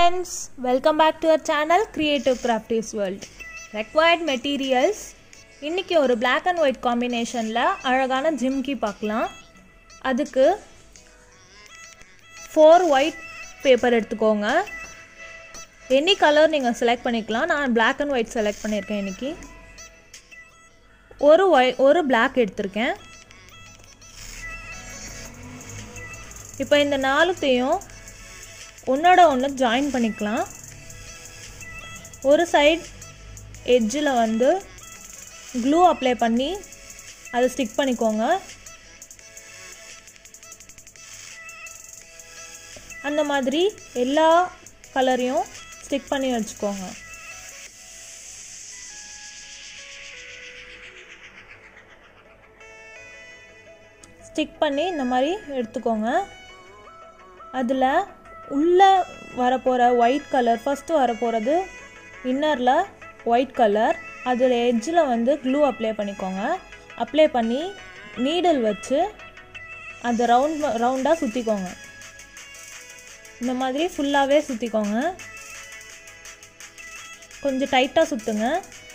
friends, welcome back to our channel Creative Crafties World. Required materials இன்னைக்கு ஒரு black and white காம்பினேஷனில் அழகான ஜிம்கி பார்க்கலாம் அதுக்கு ஃபோர் ஒயிட் பேப்பர் எடுத்துக்கோங்க எனி கலர் நீங்கள் செலக்ட் பண்ணிக்கலாம் நான் black and white செலக்ட் பண்ணியிருக்கேன் இன்னைக்கு ஒரு ஒய் ஒரு black எடுத்திருக்கேன் இப்போ இந்த நாலுத்தையும் ஒன்றோட ஒன்று ஜாயின் பண்ணிக்கலாம் ஒரு சைட் எட்ஜில் வந்து க்ளூ அப்ளை பண்ணி அதை ஸ்டிக் பண்ணிக்கோங்க அந்த மாதிரி எல்லா கலரையும் ஸ்டிக் பண்ணி வச்சுக்கோங்க ஸ்டிக் பண்ணி இந்த மாதிரி எடுத்துக்கோங்க அதில் உள்ளே வரப்போகிற ஒயிட் கலர் ஃபஸ்ட்டு வரப்போகிறது இன்னரில் ஒயிட் கலர் அதில் எட்ஜில் வந்து க்ளூ அப்ளை பண்ணிக்கோங்க அப்ளை பண்ணி நீடல் வச்சு அதை ரவுண்ட் ரவுண்டாக சுற்றிக்கோங்க இந்த மாதிரி ஃபுல்லாகவே சுற்றிக்கோங்க கொஞ்சம் டைட்டாக சுற்றுங்க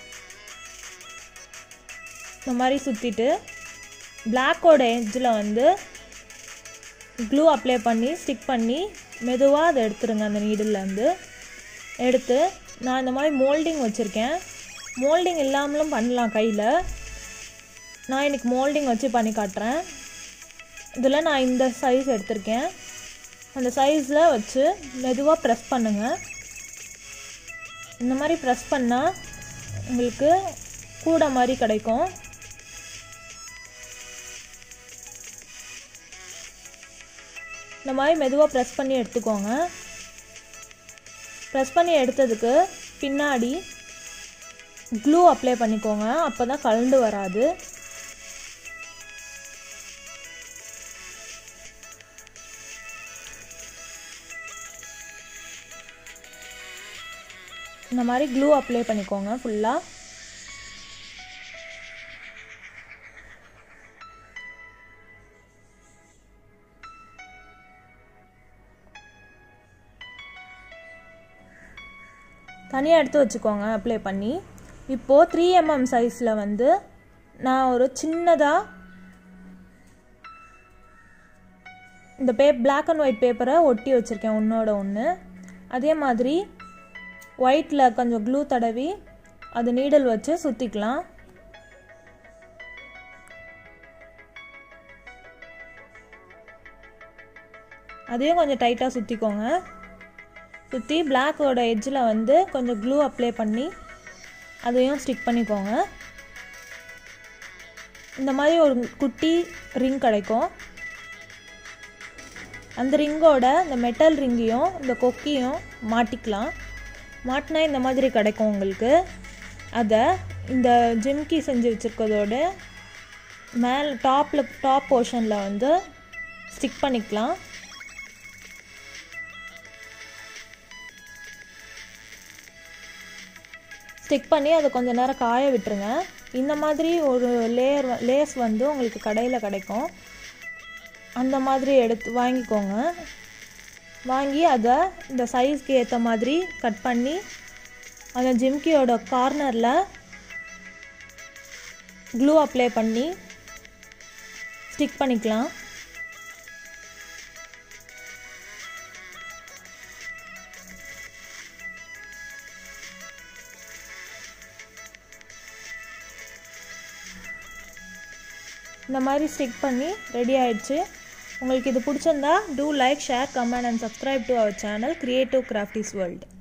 இந்த மாதிரி சுற்றிட்டு பிளாக்கோட எட்ஜில் வந்து க்ளூ அப்ளை பண்ணி ஸ்டிக் பண்ணி மெதுவாக அதை எடுத்துருங்க அந்த நீடில்லேருந்து எடுத்து நான் இந்த மாதிரி மோல்டிங் வச்சுருக்கேன் மோல்டிங் இல்லாமலும் பண்ணலாம் கையில் நான் இன்றைக்கி மோல்டிங் வச்சு பண்ணி காட்டுறேன் இதில் நான் இந்த சைஸ் எடுத்திருக்கேன் அந்த சைஸில் வச்சு மெதுவாக ப்ரெஸ் பண்ணுங்கள் இந்த மாதிரி ப்ரெஸ் பண்ணால் உங்களுக்கு கூட மாதிரி கிடைக்கும் இந்த மாதிரி மெதுவாக ப்ரெஸ் பண்ணி எடுத்துக்கோங்க ப்ரெஸ் பண்ணி எடுத்ததுக்கு பின்னாடி க்ளூ அப்ளை பண்ணிக்கோங்க அப்போ தான் கலண்டு வராது இந்த மாதிரி க்ளூ அப்ளை பண்ணிக்கோங்க ஃபுல்லாக தனியாக எடுத்து வச்சுக்கோங்க அப்ளை பண்ணி இப்போது த்ரீ எம்எம் சைஸில் வந்து நான் ஒரு சின்னதாக இந்த பே பிளாக் அண்ட் ஒயிட் பேப்பரை ஒட்டி வச்சுருக்கேன் ஒன்றோட ஒன்று அதே மாதிரி ஒயிட்டில் கொஞ்சம் க்ளூ தடவி அது நீடல் வச்சு சுற்றிக்கலாம் அதையும் கொஞ்சம் டைட்டாக சுற்றிக்கோங்க சுற்றி பிளாக்கோட எட்ஜில் வந்து கொஞ்சம் க்ளூ அப்ளை பண்ணி அதையும் ஸ்டிக் பண்ணிக்கோங்க இந்த மாதிரி ஒரு குட்டி ரிங் கிடைக்கும் அந்த ரிங்கோட இந்த மெட்டல் ரிங்கையும் இந்த கொக்கியும் மாட்டிக்கலாம் மாட்டினா இந்த மாதிரி கிடைக்கும் உங்களுக்கு அதை இந்த ஜிம்கி செஞ்சு வச்சுருக்கதோட மேலே டாப்பில் டாப் போர்ஷனில் வந்து ஸ்டிக் பண்ணிக்கலாம் ஸ்டிக் பண்ணி அதை கொஞ்சம் நேரம் காய விட்டுருங்க இந்த மாதிரி ஒரு லேயர் லேஸ் வந்து உங்களுக்கு கடையில் கிடைக்கும் அந்த மாதிரி எடுத்து வாங்கிக்கோங்க வாங்கி அதை இந்த சைஸ்க்கு ஏற்ற மாதிரி கட் பண்ணி அந்த ஜிம்கியோட கார்னரில் க்ளூ அப்ளை பண்ணி ஸ்டிக் பண்ணிக்கலாம் இந்த மாதிரி ஸ்டிக் பண்ணி ரெடி ஆயிடுச்சு உங்களுக்கு இது பிடிச்சிருந்தா do like share comment and subscribe to our channel creative crafties world